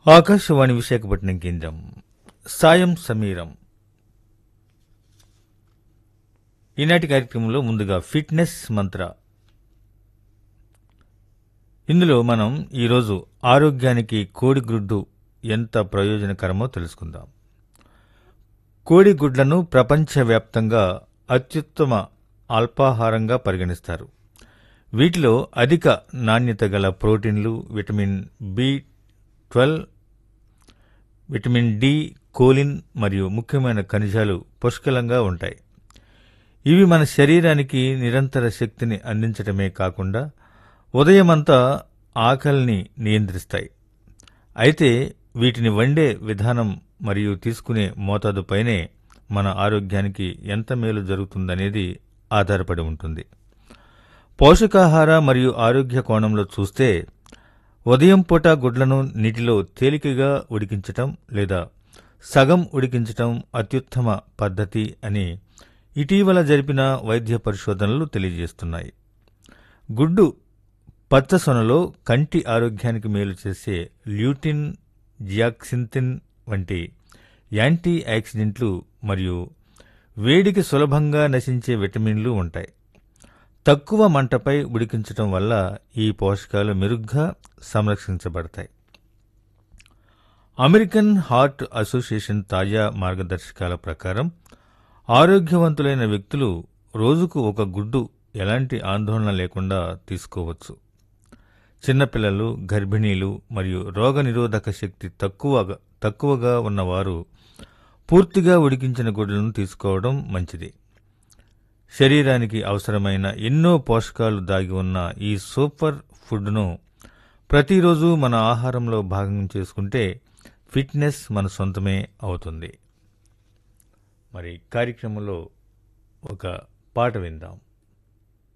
ఆకాశవాణి విశాఖపట్నం కేంద్రం సాయం సమీరం ఈనాటి కార్యక్రమంలో ముందుగా ఫిట్నెస్ మంత్ర ఇందులో మనం ఈరోజు ఆరోగ్యానికి కోడిగుడ్డు ఎంత ప్రయోజనకరమో తెలుసుకుందాం కోడిగుడ్లను ప్రపంచవ్యాప్తంగా అత్యుత్తమ అల్పాహారంగా పరిగణిస్తారు వీటిలో అధిక నాణ్యత గల ప్రోటీన్లు vitamin B twelve vitamin D choline మరియు ముఖ్యమైన ఖనిజాలు పుష్కలంగా ఉంటాయి ఇవి మన శరీరానికి నిరంతర శక్తిని అందించటమే కాకుండా ఉదయమంతా ఆకలిని నియంత్రిస్తాయి అయితే వీటిని వండే విధానం మరియు తీసుకునే మోతాదుపైనే మన ఆరోగ్యానికి ఎంత మేలు జరుగుతుందనేది ఆధారపడి ఉంటుంది పోషకాహార మరియు ఆరోగ్య కోణంలో చూస్తే ఉదయం పూట గుడ్లను నీటిలో తేలికగా ఉడికించటం లేదా సగం ఉడికించటం అత్యుత్తమ పద్ధతి అని ఇటీవల జరిపిన వైద్య పరిశోధనలు తెలియజేస్తున్నాయి గుడ్డు పచ్చసొనలో కంటి ఆరోగ్యానికి మేలు చేసే ల్యూటిన్ జియాక్సింతిన్ వంటి యాంటీ ఆక్సిడెంట్లు మరియు వేడికి సులభంగా నశించే విటమిన్లు ఉంటాయి తక్కువ మంటపై ఉడికించటం వల్ల ఈ పోషకాలు మెరుగ్గా సంరక్షించబడతాయి అమెరికన్ హార్ట్ అసోసియేషన్ తాజా మార్గదర్శకాల ప్రకారం ఆరోగ్యవంతులైన వ్యక్తులు రోజుకు ఒక గుడ్డు ఎలాంటి ఆందోళన లేకుండా తీసుకోవచ్చు చిన్నపిల్లలు గర్భిణీలు మరియు రోగనిరోధక శక్తి తక్కువగా తక్కువగా ఉన్నవారు పూర్తిగా ఉడికించిన గుడ్లను తీసుకోవడం మంచిది శరీరానికి అవసరమైన ఎన్నో పోషకాలు దాగి ఉన్న ఈ సూపర్ ఫుడ్ను ప్రతిరోజు మన ఆహారంలో భాగం చేసుకుంటే ఫిట్నెస్ మన సొంతమే అవుతుంది మరి కార్యక్రమంలో ఒక పాట విందాం